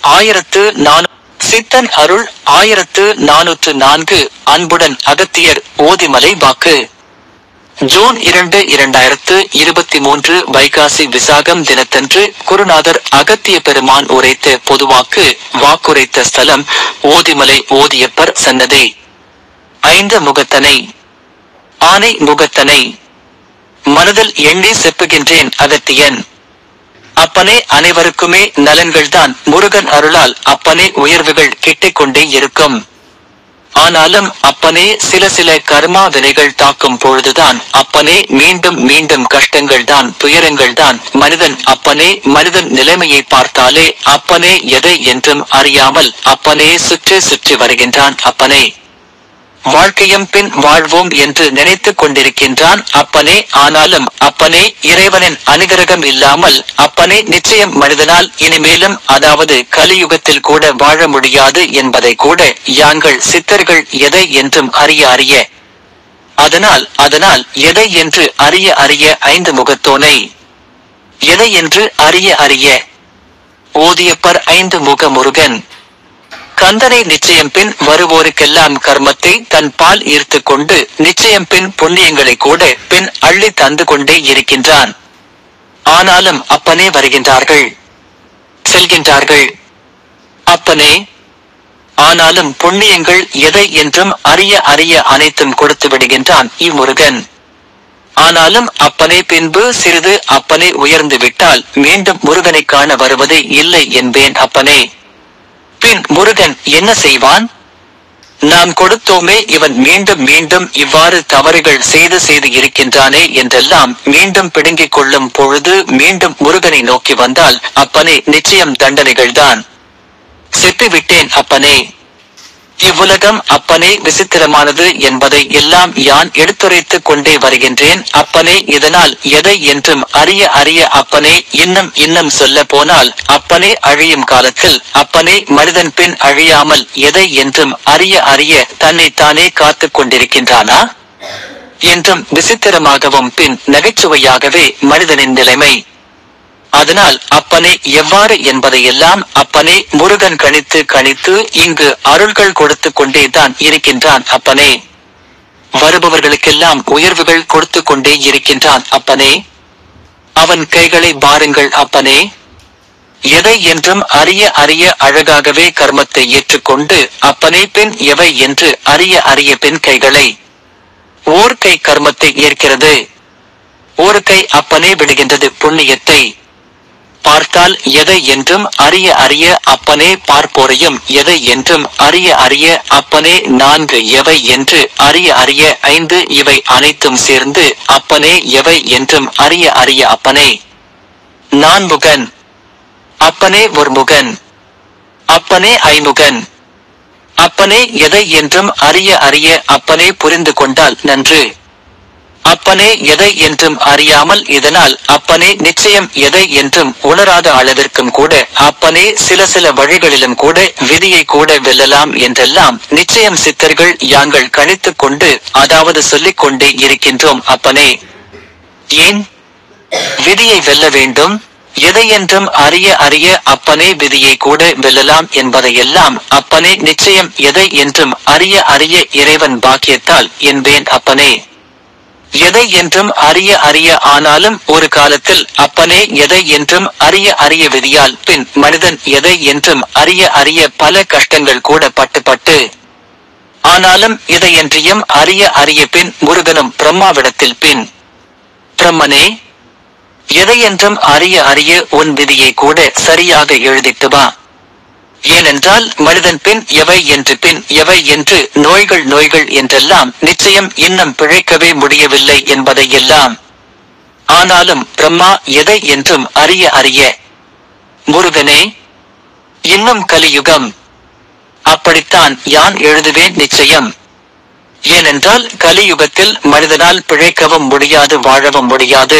ஆயிரத்து நானூ சித்தன் அருள் ஆயிரத்து நானூற்று நான்கு அன்புடன் அகத்தியர் ஓதிமலை வாக்கு ஜூன் இரண்டு இரண்டாயிரத்து இருபத்தி மூன்று வைகாசி விசாகம் தினத்தன்று குருநாதர் அகத்திய பெருமான் உரைத்த பொதுவாக்கு வாக்குரைத்த ஸ்தலம் ஓதிமலை ஓதியப்பர் சன்னதி ஐந்து முகத்தனை ஆனை முகத்தனை மனதில் எண்ணி செப்புகின்றேன் அகத்தியன் அப்பனே அனைவருக்குமே நலன்கள்தான் முருகன் அருளால் அப்பனே உயர்வுகள் கிட்டிக் கொண்டே இருக்கும் ஆனாலும் அப்பனே சில சில கர்மா வினைகள் தாக்கும் பொழுதுதான் அப்பனே மீண்டும் மீண்டும் கஷ்டங்கள் தான் துயரங்கள் தான் மனிதன் அப்பனே மனிதன் நிலைமையை பார்த்தாலே அப்பனே எதை என்றும் அறியாமல் அப்பனே சுற்றி சுற்றி வருகின்றான் அப்பனே வாழ்க்கையும் பின் வாழ்வோம் என்று நினைத்துக் கொண்டிருக்கின்றான் அப்பனே ஆனாலும் அப்பனே இறைவனின் அனுகிரகம் இல்லாமல் அப்பனே நிச்சயம் மனிதனால் இனிமேலும் அதாவது கலியுகத்தில் கூட வாழ முடியாது என்பதை கூட யாங்கள் சித்தர்கள் எதை என்றும் அறிய அறிய அதனால் அதனால் எதை என்று அறிய அறிய ஐந்து முகத்தோனை எதை என்று அறிய அறிய ஓதியப்பர் ஐந்து முக முருகன் கந்தனை நிச்சயம் பின் வருவோருக்கெல்லாம் கர்மத்தை தன் பால் ஈர்த்து கொண்டு நிச்சயம் பின் புண்ணியங்களை கூட பின் அள்ளி தந்து கொண்டே இருக்கின்றான் ஆனாலும் அப்பனே வருகின்றார்கள் செல்கின்றார்கள் அப்பனே ஆனாலும் புண்ணியங்கள் எதை என்றும் அறிய அறிய அனைத்தும் கொடுத்து விடுகின்றான் இம்முருகன் ஆனாலும் அப்பனே பின்பு சிறிது அப்பனே உயர்ந்து விட்டால் மீண்டும் முருகனை காண வருவதே இல்லை என்பேன் அப்பனே பின் முருகன் என்ன செய்வான் நாம் கொடுத்தோமே இவன் மீண்டும் மீண்டும் இவ்வாறு தவறுகள் செய்து செய்து இருக்கின்றானே என்றெல்லாம் மீண்டும் பிடுங்கிக் கொள்ளும் பொழுது மீண்டும் முருகனை நோக்கி வந்தால் அப்பனே நிச்சயம் தண்டனைகள்தான் செப்பிவிட்டேன் அப்பனே இவ்வுலகம் அப்பனே விசித்திரமானது என்பதை எல்லாம் யான் எடுத்துரைத்துக் கொண்டே வருகின்றேன் அப்பனே இதனால் எதை என்றும் அறிய அறிய அப்பனே இன்னும் இன்னும் சொல்ல போனால் அப்பனே அழியும் காலத்தில் அப்பனே மனிதன் பின் அழியாமல் எதை என்றும் அறிய அறிய தன்னை தானே காத்துக் கொண்டிருக்கின்றானா என்றும் விசித்திரமாகவும் பின் நகைச்சுவையாகவே மனிதனின் நிலைமை அதனால் அப்பனே எவ்வாறு என்பதையெல்லாம் அப்பனே முருகன் கணித்து கணித்து இங்கு அருள்கள் கொடுத்து கொண்டே தான் இருக்கின்றான் அப்பனே வருபவர்களுக்கெல்லாம் உயர்வுகள் கொடுத்து கொண்டே இருக்கின்றான் அப்பனே அவன் கைகளை பாருங்கள் அப்பனே எதை என்றும் அறிய அறிய அழகாகவே கர்மத்தை ஏற்றுக்கொண்டு அப்பனே பின் எவை என்று அறிய அறிய பின் கைகளை ஓர் கை கர்மத்தை ஏற்கிறது ஒரு கை அப்பனே விடுகின்றது புண்ணியத்தை பார்த்தால் எதை என்றும் அறிய அறிய அப்பனே பார்ப்போரையும் எதை என்றும் அறிய அறிய அப்பனே நான்கு எவை என்று அறிய அறிய ஐந்து இவை அனைத்தும் சேர்ந்து அப்பனே எவை என்றும் அறிய அறிய அப்பனே நான்முகன் அப்பனே ஒரு முகன் அப்பனே ஐமுகன் அப்பனே எதை என்றும் அறிய அறிய அப்பனே புரிந்து கொண்டால் நன்று அப்பனே எதை என்றும் அறியாமல் இதனால் அப்பனே நிச்சயம் எதை என்றும் உணராத அளவிற்கும் கூட அப்பனே சில சில வழிகளிலும் கூட விதியை கூட வெல்லலாம் என்றெல்லாம் நிச்சயம் சித்தர்கள் யாங்கள் கணித்துக் கொண்டு அதாவது சொல்லிக் கொண்டே இருக்கின்றோம் அப்பனே ஏன் விதியை வெல்ல வேண்டும் எதை என்றும் அறிய அறிய அப்பனே விதியை கூட வெல்லலாம் என்பதையெல்லாம் அப்பனே நிச்சயம் எதை என்றும் அறிய அறிய இறைவன் பாக்கியத்தால் என்பேன் அப்பனே எதை என்றும் அறிய அறிய ஆனாலும் ஒரு காலத்தில் அப்பனே எதை என்றும் அறிய அறிய விதியால் பின் மனிதன் எதை என்றும் அறிய அறிய பல கஷ்டங்கள் கூட பட்டு பட்டு ஆனாலும் இதையன்றியும் அறிய அறிய பின் முருகனும் பிரம்மாவிடத்தில் பின் பிரம்மனே எதையென்றும் அறிய அறிய உன் விதியை கூட சரியாக எழுதிட்டு வா ஏனென்றால் மனிதன் பின் எவை என்று பின் எவை என்று நோய்கள் நோய்கள் என்றெல்லாம் நிச்சயம் இன்னும் பிழைக்கவே முடியவில்லை என்பதை எல்லாம் ஆனாலும் பிரம்மா எதை என்றும் அறிய அறிய முருகனே இன்னும் கலியுகம் அப்படித்தான் யான் எழுதுவேன் நிச்சயம் ஏனென்றால் கலியுகத்தில் மனிதனால் பிழைக்கவும் முடியாது வாழவும் முடியாது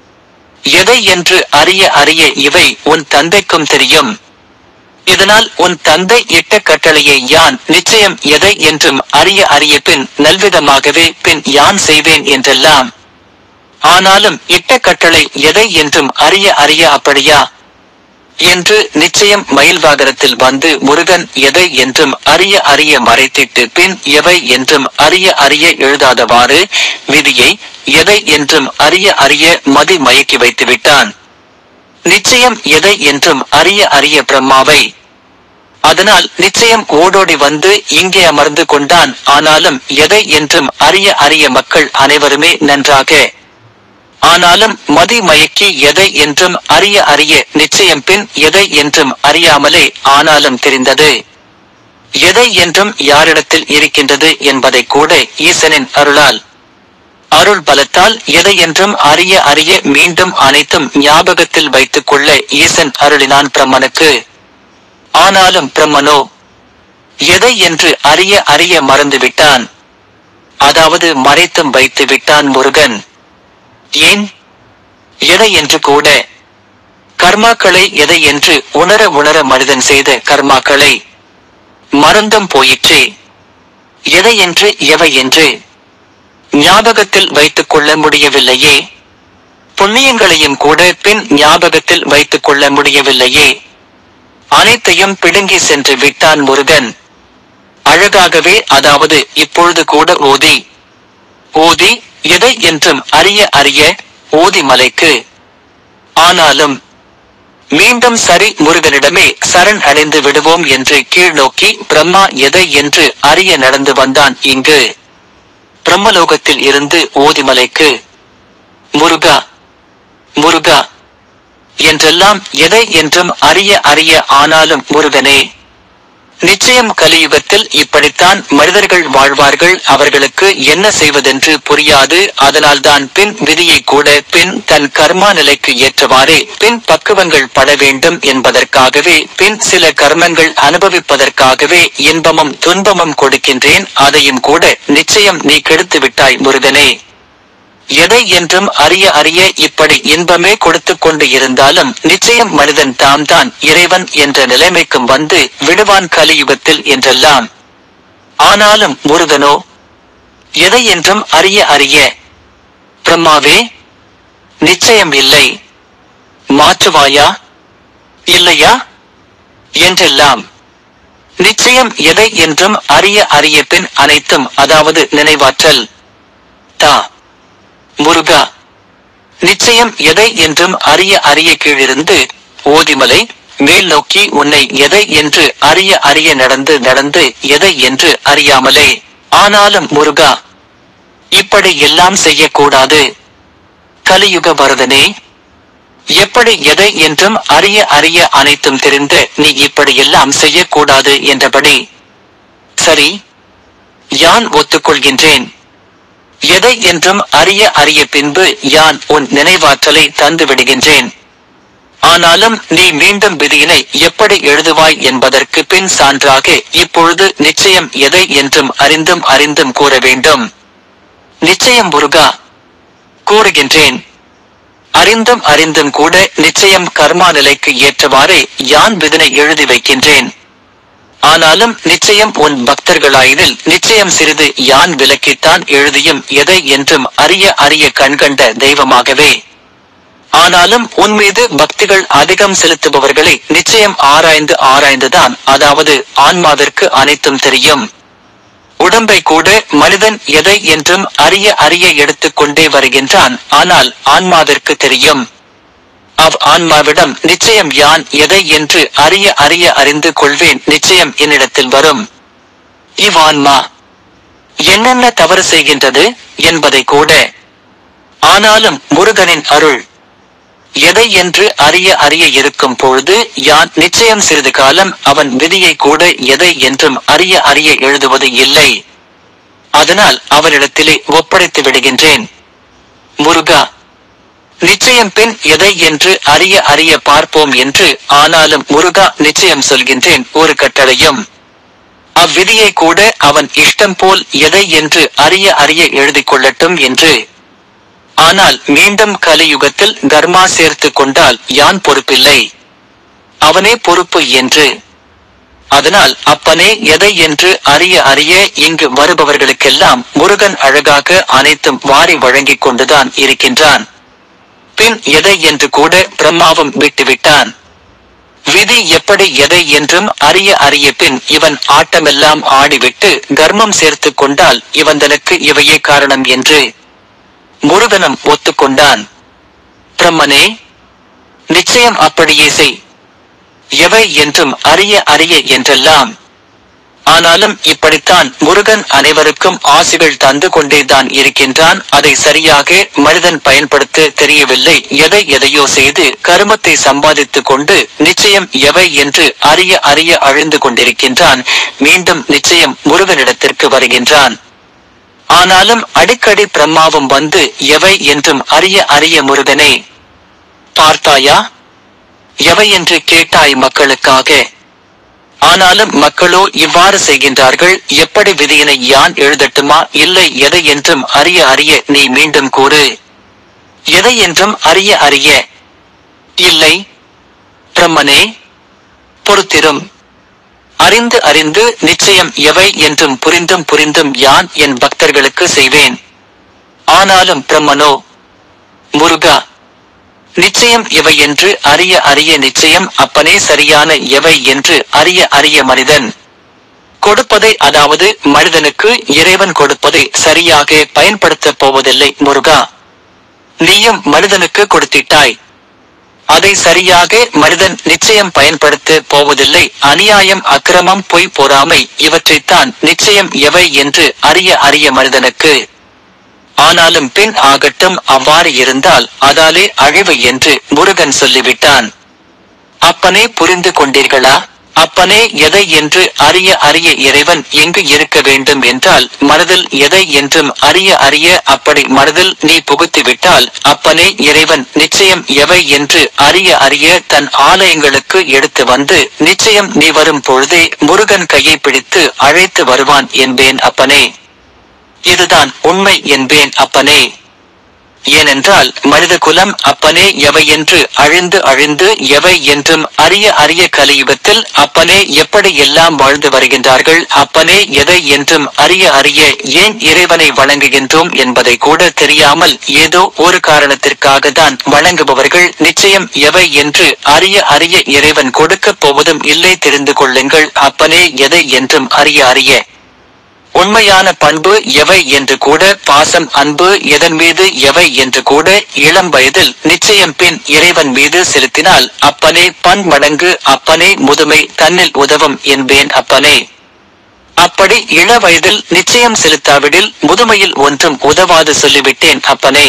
எதை என்று அறிய அறிய இவை உன் தந்தைக்கும் தெரியும் இதனால் உன் தந்தை இட்ட கட்டளையை யான் நிச்சயம் எதை என்றும் அறிய அறிய பின் நல்விதமாகவே பின் யான் செய்வேன் என்றெல்லாம் ஆனாலும் இட்ட கட்டளை எதை என்றும் அறிய அறிய அப்படியா என்று நிச்சயம் மயில் வாகனத்தில் வந்து முருகன் எதை என்றும் அறிய அறிய மறைத்திட்டு பின் எவை என்றும் அறிய அறிய எழுதாதவாறு விதியை எதை என்றும் அறிய அறிய மதி மயக்கி வைத்து விட்டான் நிச்சயம் எதை என்றும் அறிய அறிய பிரம்மாவை அதனால் நிச்சயம் ஓடோடி வந்து இங்கே அமர்ந்து கொண்டான் ஆனாலும் எதை என்றும் அறிய அறிய மக்கள் அனைவருமே நன்றாக ஆனாலும் மதி மயக்கி எதை என்றும் அறிய அறிய நிச்சயம் பின் எதை என்றும் அறியாமலே ஆனாலும் தெரிந்தது எதை என்றும் யாரிடத்தில் இருக்கின்றது என்பதை கூட ஈசனின் அருளால் அருள் பலத்தால் எதை என்றும் அறிய அறிய மீண்டும் அனைத்தும் ஞாபகத்தில் வைத்துக் கொள்ள ஈசன் அருளினான் பிரம்மனுக்கு ஆனாலும் பிரம்மனோ எதை என்று அறிய அறிய மறந்துவிட்டான் அதாவது மறைத்தும் வைத்து விட்டான் முருகன் ஏன் எதை என்று கூட கர்மாக்களை எதை என்று உணர உணர மனிதன் செய்த கர்மாக்களை மறந்தும் போயிற்றே எதை என்று எவை என்று ஞாபகத்தில் வைத்துக் கொள்ள முடியவில்லையே புண்ணியங்களையும் கூட பின் ஞாபகத்தில் வைத்துக் கொள்ள முடியவில்லையே அனைத்தையும் பிடுங்கி சென்று விட்டான் முருகன் அழகாகவே அதாவது இப்பொழுது கூட ஓதி ஓதி எதை என்றும் அறிய அறிய ஓதி மலைக்கு ஆனாலும் மீண்டும் சரி முருகனிடமே சரண் அடைந்து விடுவோம் என்று கீழ் நோக்கி பிரம்மா எதை என்று அறிய நடந்து வந்தான் இங்கு பிரம்மலோகத்தில் இருந்து ஓதிமலைக்கு முருகா முருகா என்றெல்லாம் எதை என்றும் அறிய அறிய ஆனாலும் முருகனே நிச்சயம் கலியுகத்தில் இப்படித்தான் மனிதர்கள் வாழ்வார்கள் அவர்களுக்கு என்ன செய்வதென்று புரியாது அதனால்தான் பின் விதியை கூட பின் தன் கர்மா நிலைக்கு ஏற்றவாறே பின் பக்குவங்கள் பட வேண்டும் என்பதற்காகவே பின் சில கர்மங்கள் அனுபவிப்பதற்காகவே இன்பமும் துன்பமும் கொடுக்கின்றேன் அதையும் கூட நிச்சயம் நீ கெடுத்து விட்டாய் முருகனே எதை என்றும் அறிய அறிய இப்படி இன்பமே கொடுத்து கொண்டு இருந்தாலும் நிச்சயம் மனிதன் தாம் தான் இறைவன் என்ற நிலைமைக்கும் வந்து விடுவான் கலியுகத்தில் என்றெல்லாம் ஆனாலும் முருகனோ எதை என்றும் அறிய அறிய பிரம்மாவே நிச்சயம் இல்லை மாற்றுவாயா இல்லையா என்றெல்லாம் நிச்சயம் எதை என்றும் அறிய அறிய பின் அனைத்தும் அதாவது நினைவாற்றல் தா முருகா நிச்சயம் எதை என்றும் அறிய அறிய கீழிருந்து ஓதிமலை மேல் நோக்கி உன்னை எதை என்று அறிய அறிய நடந்து நடந்து எதை என்று அறியாமலே ஆனாலும் முருகா இப்படி எல்லாம் செய்யக்கூடாது கலியுக வரதனே எப்படி எதை என்றும் அறிய அறிய அனைத்தும் தெரிந்து நீ இப்படி எல்லாம் செய்யக்கூடாது என்றபடி சரி யான் ஒத்துக்கொள்கின்றேன் எதை என்றும் அறிய அறிய பின்பு யான் உன் நினைவாற்றலை தந்து விடுகின்றேன் ஆனாலும் நீ மீண்டும் விதியினை எப்படி எழுதுவாய் என்பதற்கு பின் சான்றாக இப்பொழுது நிச்சயம் எதை என்றும் அறிந்தும் அறிந்தும் கூற வேண்டும் நிச்சயம் முருகா கூறுகின்றேன் அறிந்தும் அறிந்தும் கூட நிச்சயம் கர்மா நிலைக்கு ஏற்றவாறே யான் விதனை எழுதி வைக்கின்றேன் ஆனாலும் நிச்சயம் உன் பக்தர்களாயினில் நிச்சயம் சிறிது யான் விலக்கித்தான் எழுதியும் எதை என்றும் அறிய அறிய கண்கண்ட தெய்வமாகவே ஆனாலும் உன் மீது பக்திகள் அதிகம் செலுத்துபவர்களை நிச்சயம் ஆராய்ந்து ஆராய்ந்துதான் அதாவது ஆன்மாவிற்கு அனைத்தும் தெரியும் உடம்பை கூட மனிதன் எதை என்றும் அறிய அறிய எடுத்துக்கொண்டே வருகின்றான் ஆனால் ஆன்மாவிற்கு தெரியும் அவ் ஆன்மாவிடம் நிச்சயம் யான் எதை என்று அறிய அறிய அறிந்து கொள்வேன் நிச்சயம் என்னிடத்தில் வரும் இவ் ஆன்மா என்னென்ன தவறு செய்கின்றது என்பதை கூட ஆனாலும் முருகனின் அருள் எதை என்று அறிய அறிய இருக்கும் பொழுது யான் நிச்சயம் சிறிது காலம் அவன் விதியை கூட எதை என்றும் அறிய அறிய எழுதுவது இல்லை அதனால் அவனிடத்திலே ஒப்படைத்து விடுகின்றேன் முருகா நிச்சயம் பின் எதை என்று அறிய அறிய பார்ப்போம் என்று ஆனாலும் முருகா நிச்சயம் சொல்கின்றேன் ஒரு கட்டளையும் அவ்விதியை கூட அவன் இஷ்டம் போல் எதை என்று அறிய அறிய எழுதிக் கொள்ளட்டும் என்று ஆனால் மீண்டும் கலியுகத்தில் தர்மா சேர்த்து கொண்டால் யான் பொறுப்பில்லை அவனே பொறுப்பு என்று அதனால் அப்பனே எதை என்று அறிய அறிய இங்கு வருபவர்களுக்கெல்லாம் முருகன் அழகாக அனைத்தும் வாரி வழங்கிக் கொண்டுதான் இருக்கின்றான் பின் எதை என்று கூட பிரம்மாவும் விட்டுவிட்டான் விதி எப்படி எதை என்றும் அறிய அறிய பின் இவன் ஆட்டமெல்லாம் ஆடிவிட்டு கர்மம் சேர்த்துக் கொண்டால் இவந்தனுக்கு இவையே காரணம் என்று முருகனும் ஒத்துக்கொண்டான் பிரம்மனே நிச்சயம் அப்படியே செய் எவை என்றும் அறிய அறிய என்றெல்லாம் ஆனாலும் இப்படித்தான் முருகன் அனைவருக்கும் ஆசிகள் தந்து கொண்டேதான் இருக்கின்றான் அதை சரியாக மனிதன் பயன்படுத்த தெரியவில்லை எதை எதையோ செய்து கருமத்தை சம்பாதித்துக் கொண்டு நிச்சயம் எவை என்று அறிய அறிய அழிந்து கொண்டிருக்கின்றான் மீண்டும் நிச்சயம் முருகனிடத்திற்கு வருகின்றான் ஆனாலும் அடிக்கடி பிரம்மாவும் வந்து எவை என்றும் அறிய அறிய முருகனே பார்த்தாயா எவை என்று கேட்டாய் மக்களுக்காக ஆனாலும் மக்களோ இவ்வாறு செய்கின்றார்கள் எப்படி விதியினை யான் எழுதட்டுமா இல்லை எதை என்றும் அறிய அறிய நீ மீண்டும் கூறு எதை என்றும் அறிய அறிய இல்லை பிரம்மனே பொறுத்திரும் அறிந்து அறிந்து நிச்சயம் எவை என்றும் புரிந்தும் புரிந்தும் யான் என் பக்தர்களுக்கு செய்வேன் ஆனாலும் பிரம்மனோ முருகா நிச்சயம் இவை என்று அறிய அறிய நிச்சயம் அப்பனே சரியான எவை என்று அறிய அறிய மனிதன் கொடுப்பதை அதாவது மனிதனுக்கு இறைவன் கொடுப்பதை சரியாக பயன்படுத்தப் போவதில்லை முருகா நீயும் மனிதனுக்கு கொடுத்திட்டாய் அதை சரியாக மனிதன் நிச்சயம் பயன்படுத்த போவதில்லை அநியாயம் அக்கிரமம் பொய் பொறாமை இவற்றைத்தான் நிச்சயம் எவை என்று அறிய அறிய மனிதனுக்கு ஆனாலும் பின் ஆகட்டும் அவ்வாறு இருந்தால் அதாலே அழிவு என்று முருகன் சொல்லிவிட்டான் அப்பனே புரிந்து கொண்டீர்களா அப்பனே எதை என்று அறிய அறிய இறைவன் எங்கு இருக்க வேண்டும் என்றால் மனதில் எதை என்றும் அறிய அறிய அப்படி மனதில் நீ புகுத்திவிட்டால் அப்பனே இறைவன் நிச்சயம் எவை என்று அறிய அறிய தன் ஆலயங்களுக்கு எடுத்து வந்து நிச்சயம் நீ வரும் பொழுதே முருகன் கையை பிடித்து அழைத்து வருவான் என்பேன் அப்பனே இதுதான் உண்மை என்பேன் அப்பனே ஏனென்றால் மனித குலம் அப்பனே எவை என்று அழிந்து அழிந்து எவை என்றும் அறிய அறிய கலியுகத்தில் அப்பனே எப்படி எல்லாம் வாழ்ந்து வருகின்றார்கள் அப்பனே எதை என்றும் அறிய அறிய ஏன் இறைவனை வணங்குகின்றோம் என்பதை கூட தெரியாமல் ஏதோ ஒரு காரணத்திற்காக தான் வணங்குபவர்கள் நிச்சயம் எவை என்று அறிய அறிய இறைவன் கொடுக்கப் போவதும் இல்லை தெரிந்து கொள்ளுங்கள் அப்பனே எதை என்றும் அறிய அறிய உண்மையான பண்பு எவை என்று கூட பாசம் அன்பு எதன் மீது எவை என்று கூட இளம் வயதில் நிச்சயம் பின் இறைவன் மீது செலுத்தினால் அப்பனே பன்மடங்கு அப்பனே முதுமை தன்னில் உதவும் என்பேன் அப்பனே அப்படி இள வயதில் நிச்சயம் செலுத்தாவிடில் முதுமையில் ஒன்றும் உதவாது சொல்லிவிட்டேன் அப்பனே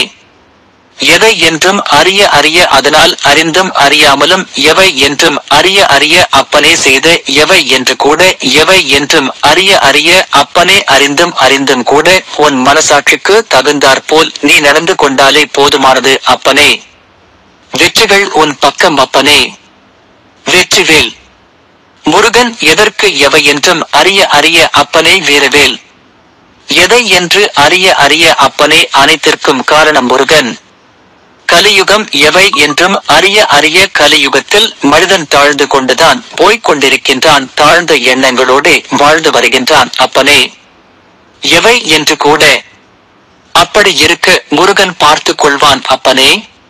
எதை என்றும் அறிய அறிய அதனால் அறிந்தும் அறியாமலும் எவை என்றும் அறிய அறிய அப்பனே செய்த எவை என்று கூட எவை என்றும் அறிய அறிய அப்பனே அறிந்தும் அறிந்தும் கூட உன் மனசாட்சிக்கு தகுந்தாற் போல் நீ நடந்து கொண்டாலே போதுமானது அப்பனே வெற்றிகள் உன் பக்கம் அப்பனே வெற்றிவேல் முருகன் எதற்கு எவை என்றும் அறிய அறிய அப்பனே வீரவேல் எதை என்று அறிய அறிய அப்பனே அனைத்திற்கும் காரணம் முருகன் கலியுகம் எவை என்றும் அறிய அறிய கலியுகத்தில் மனிதன் தாழ்ந்து கொண்டுதான் போய்க் கொண்டிருக்கின்றான் தாழ்ந்த எண்ணங்களோடு வாழ்ந்து வருகின்றான் அப்பனே எவை என்று கூட அப்படி இருக்க முருகன் பார்த்துக் கொள்வான் அப்பனே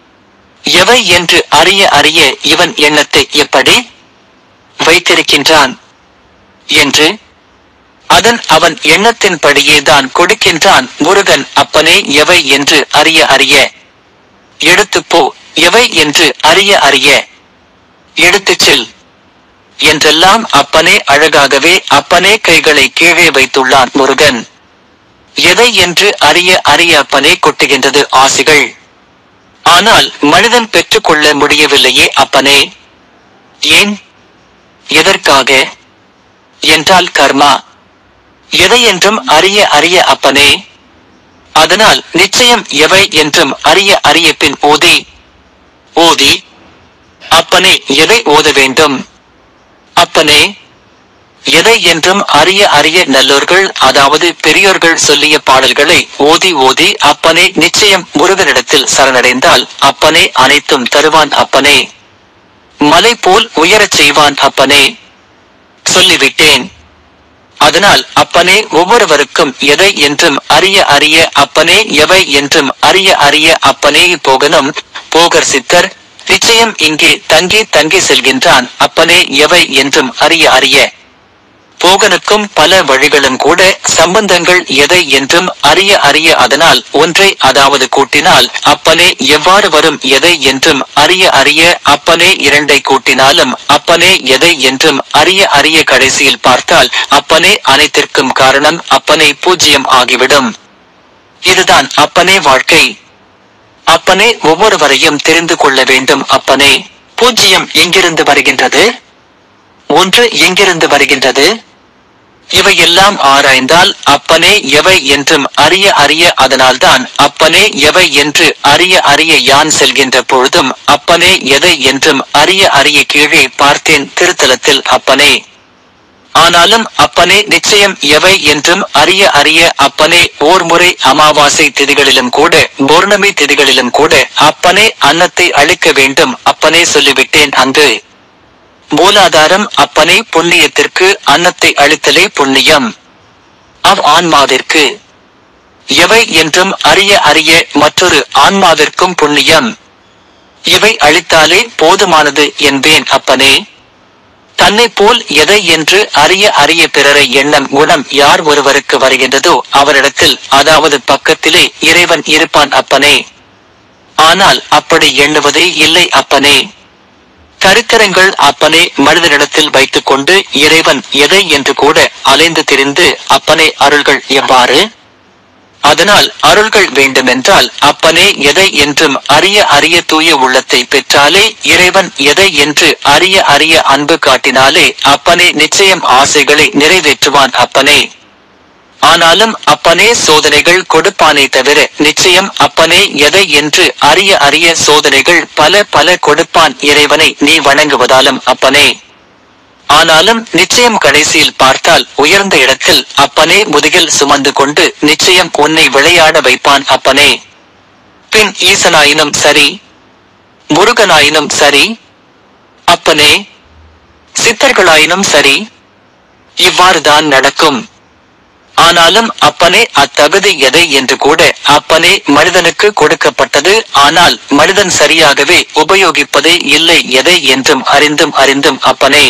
எவை என்று அறிய அறிய இவன் எண்ணத்தை எப்படி வைத்திருக்கின்றான் என்று அதன் அவன் எண்ணத்தின்படியே தான் கொடுக்கின்றான் முருகன் அப்பனே எவை என்று அறிய அறிய எடுத்துப் போ எவை என்று அறிய அறிய எடுத்துச் செல் என்றெல்லாம் அப்பனே அழகாகவே அப்பனே கைகளை கீழே வைத்துள்ளான் முருகன் எதை என்று அறிய அறிய அப்பனே கொட்டுகின்றது ஆசிகள் ஆனால் மனிதன் பெற்றுக்கொள்ள முடியவில்லையே அப்பனே ஏன் எதற்காக என்றால் கர்மா எதை என்றும் அறிய அறிய அப்பனே அதனால் நிச்சயம் எவை என்றும் அறிய அறிய பின் ஓதி ஓதி அப்பனே எதை ஓத வேண்டும் அப்பனே எதை என்றும் அறிய அறிய நல்லோர்கள் அதாவது பெரியோர்கள் சொல்லிய பாடல்களை ஓதி ஓதி அப்பனே நிச்சயம் முருகனிடத்தில் சரணடைந்தால் அப்பனே அனைத்தும் தருவான் அப்பனே மலை போல் உயரச் செய்வான் அப்பனே சொல்லிவிட்டேன் அதனால் அப்பனே ஒவ்வொருவருக்கும் எதை என்றும் அறிய அறிய அப்பனே எவை என்றும் அறிய அறிய அப்பனே போகனும் போகர் சித்தர் நிச்சயம் இங்கே தங்கி தங்கி செல்கின்றான் அப்பனே எவை என்றும் அறிய அறிய போகனுக்கும் பல வழிகளும் கூட சம்பந்தங்கள் எதை என்றும் அறிய அறிய அதனால் ஒன்றை அதாவது கூட்டினால் அப்பனே எவ்வாறு வரும் எதை என்றும் அறிய அறிய அப்பனே இரண்டை கூட்டினாலும் அப்பனே எதை என்றும் அறிய அறிய கடைசியில் பார்த்தால் அப்பனே அனைத்திற்கும் காரணம் அப்பனே பூஜ்யம் ஆகிவிடும் இதுதான் அப்பனே வாழ்க்கை அப்பனே ஒவ்வொருவரையும் தெரிந்து கொள்ள வேண்டும் அப்பனே பூஜ்யம் எங்கிருந்து வருகின்றது ஒன்று எங்கிருந்து வருகின்றது இவையெல்லாம் ஆராய்ந்தால் அப்பனே எவை என்றும் அறிய அறிய அதனால்தான் அப்பனே எவை என்று அறிய அறிய யான் செல்கின்ற பொழுதும் அப்பனே எதை என்றும் அறிய அறிய கீழே பார்த்தேன் திருத்தலத்தில் அப்பனே ஆனாலும் அப்பனே நிச்சயம் எவை என்றும் அறிய அறிய அப்பனே ஓர் முறை அமாவாசை திதிகளிலும் கூட பௌர்ணமி திதிகளிலும் கூட அப்பனே அன்னத்தை அழிக்க வேண்டும் அப்பனே சொல்லிவிட்டேன் அங்கு மூலாதாரம் அப்பனே புண்ணியத்திற்கு அன்னத்தை அளித்தலே புண்ணியம் அவ் ஆன்மாவிற்கு எவை என்றும் அறிய அறிய மற்றொரு ஆன்மாவிற்கும் புண்ணியம் இவை அளித்தாலே போதுமானது என்பேன் அப்பனே தன்னை போல் எதை என்று அறிய அறிய பிறரை எண்ணம் குணம் யார் ஒருவருக்கு வருகின்றதோ அவரிடத்தில் அதாவது பக்கத்திலே இறைவன் இருப்பான் அப்பனே ஆனால் அப்படி எண்ணுவதே இல்லை அப்பனே கருக்கரங்கள் அப்பனே மனிதனிடத்தில் வைத்துக் கொண்டு இறைவன் எதை என்று கூட அலைந்து திரிந்து அப்பனே அருள்கள் எவ்வாறு அதனால் அருள்கள் வேண்டுமென்றால் அப்பனே எதை என்றும் அறிய அறிய தூய உள்ளத்தை பெற்றாலே இறைவன் எதை என்று அறிய அறிய அன்பு காட்டினாலே அப்பனே நிச்சயம் ஆசைகளை நிறைவேற்றுவான் அப்பனே ஆனாலும் அப்பனே சோதனைகள் கொடுப்பானே தவிர நிச்சயம் அப்பனே எதை என்று அறிய அறிய சோதனைகள் பல பல கொடுப்பான் இறைவனை நீ வணங்குவதாலும் அப்பனே ஆனாலும் நிச்சயம் கடைசியில் பார்த்தால் உயர்ந்த இடத்தில் அப்பனே முதுகில் சுமந்து கொண்டு நிச்சயம் உன்னை விளையாட வைப்பான் அப்பனே பின் ஈசனாயினும் சரி முருகனாயினும் சரி அப்பனே சித்தர்களாயினும் சரி இவ்வாறுதான் நடக்கும் ஆனாலும் அப்பனே அத்தகுதி எதை என்று கூட அப்பனே மனிதனுக்கு கொடுக்கப்பட்டது ஆனால் மனிதன் சரியாகவே உபயோகிப்பதே இல்லை எதை என்றும் அறிந்தும் அறிந்தும் அப்பனே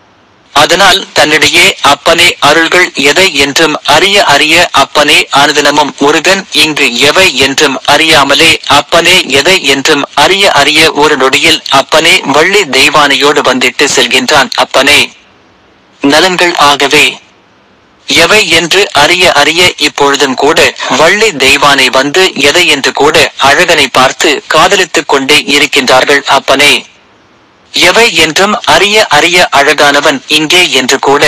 அதனால் தன்னிடையே அப்பனே அருள்கள் எதை என்றும் அறிய அறிய அப்பனே அனுதினமும் முருகன் இங்கு எவை என்றும் அறியாமலே அப்பனே எதை என்றும் அறிய அறிய ஒரு நொடியில் அப்பனே வள்ளி தெய்வானையோடு வந்திட்டு செல்கின்றான் அப்பனே நலன்கள் ஆகவே எவை என்று அறிய அறிய இப்பொழுதும் கூட வள்ளி தெய்வானை வந்து எதை என்று கூட அழகனை பார்த்து காதலித்துக் கொண்டே இருக்கின்றார்கள் அப்பனே எவை என்றும் அறிய அறிய அழகானவன் இங்கே என்று கூட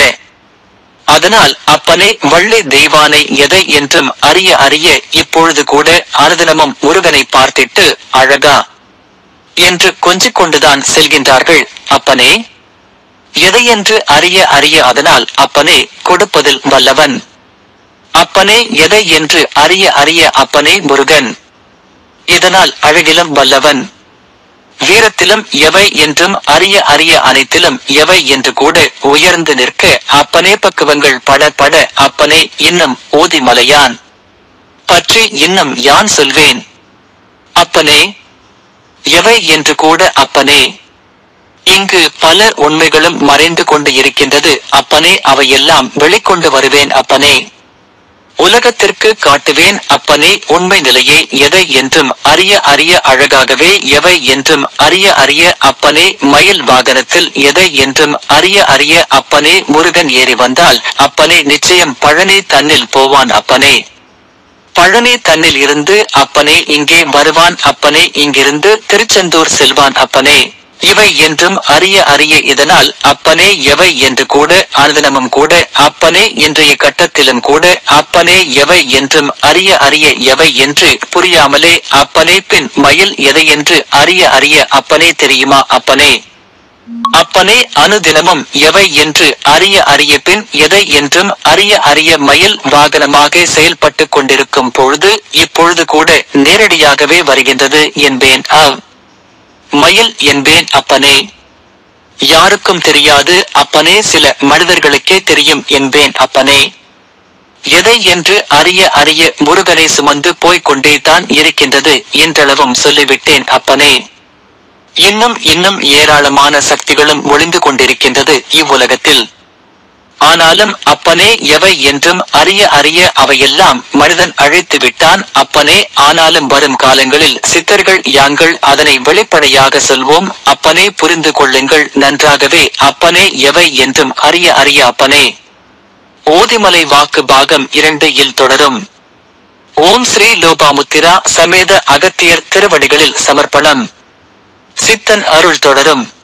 அதனால் அப்பனே வள்ளி தெய்வானை எதை என்றும் அறிய அறிய இப்பொழுது கூட அனுதினமும் முருகனை பார்த்திட்டு அழகா என்று கொஞ்சிக் கொண்டுதான் செல்கின்றார்கள் அப்பனே எதையென்று அறிய அறிய அதனால் அப்பனே கொடுப்பதில் வல்லவன் அப்பனே எதை என்று அறிய அறிய அப்பனே முருகன் இதனால் அழகிலும் வல்லவன் வீரத்திலும் எவை என்றும் அறிய அறிய அனைத்திலும் எவை என்று கூட உயர்ந்து நிற்க அப்பனே பக்குவங்கள் பட பட அப்பனே இன்னும் ஓதி மலையான் பற்றி இன்னும் யான் சொல்வேன் அப்பனே எவை என்று கூட அப்பனே இங்கு பல உண்மைகளும் மறைந்து கொண்டு இருக்கின்றது அப்பனே அவையெல்லாம் வெளிக்கொண்டு வருவேன் அப்பனே உலகத்திற்கு காட்டுவேன் அப்பனே உண்மை நிலையை எதை என்றும் அறிய அறிய அழகாகவே எவை என்றும் அறிய அறிய அப்பனே மயில் வாகனத்தில் எதை என்றும் அறிய அறிய அப்பனே முருகன் ஏறி வந்தால் அப்பனே நிச்சயம் பழனி தன்னில் போவான் அப்பனே பழனி தன்னில் இருந்து அப்பனே இங்கே வருவான் அப்பனே இங்கிருந்து திருச்செந்தூர் செல்வான் அப்பனே இவை என்றும் அறிய அறிய இதனால் அப்பனே எவை என்று கூட அனுதினமும் கூட அப்பனே இன்றைய கட்டத்திலும் கூட அப்பனே எவை என்றும் அறிய அறிய எவை என்று புரியாமலே அப்பனே பின் மயில் எதை என்று அறிய அறிய அப்பனே தெரியுமா அப்பனே அப்பனே அனுதினமும் எவை என்று அறிய அறிய பின் எதை என்றும் அறிய அறிய மயில் வாகனமாக செயல்பட்டு கொண்டிருக்கும் பொழுது இப்பொழுது கூட நேரடியாகவே வருகின்றது என்பேன் ஆ மயில் என்பேன் அப்பனே யாருக்கும் தெரியாது அப்பனே சில மனிதர்களுக்கே தெரியும் என்பேன் அப்பனே எதை என்று அறிய அறிய முருகனை சுமந்து போய்க் கொண்டே தான் இருக்கின்றது என்றளவும் சொல்லிவிட்டேன் அப்பனே இன்னும் இன்னும் ஏராளமான சக்திகளும் ஒளிந்து கொண்டிருக்கின்றது இவ்வுலகத்தில் ஆனாலும் அப்பனே எவை என்றும் அறிய அறிய அவையெல்லாம் மனிதன் அழைத்து விட்டான் அப்பனே ஆனாலும் வரும் காலங்களில் சித்தர்கள் யாங்கள் அதனை வெளிப்படையாக சொல்வோம் அப்பனே புரிந்து கொள்ளுங்கள் நன்றாகவே அப்பனே எவை என்றும் அறிய அறிய அப்பனே ஓதிமலை வாக்கு பாகம் இரண்டு இல் தொடரும் ஓம் ஸ்ரீ லோபாமுத்திரா சமேத அகத்தியர் திருவடிகளில் சமர்ப்பணம் சித்தன் அருள் தொடரும்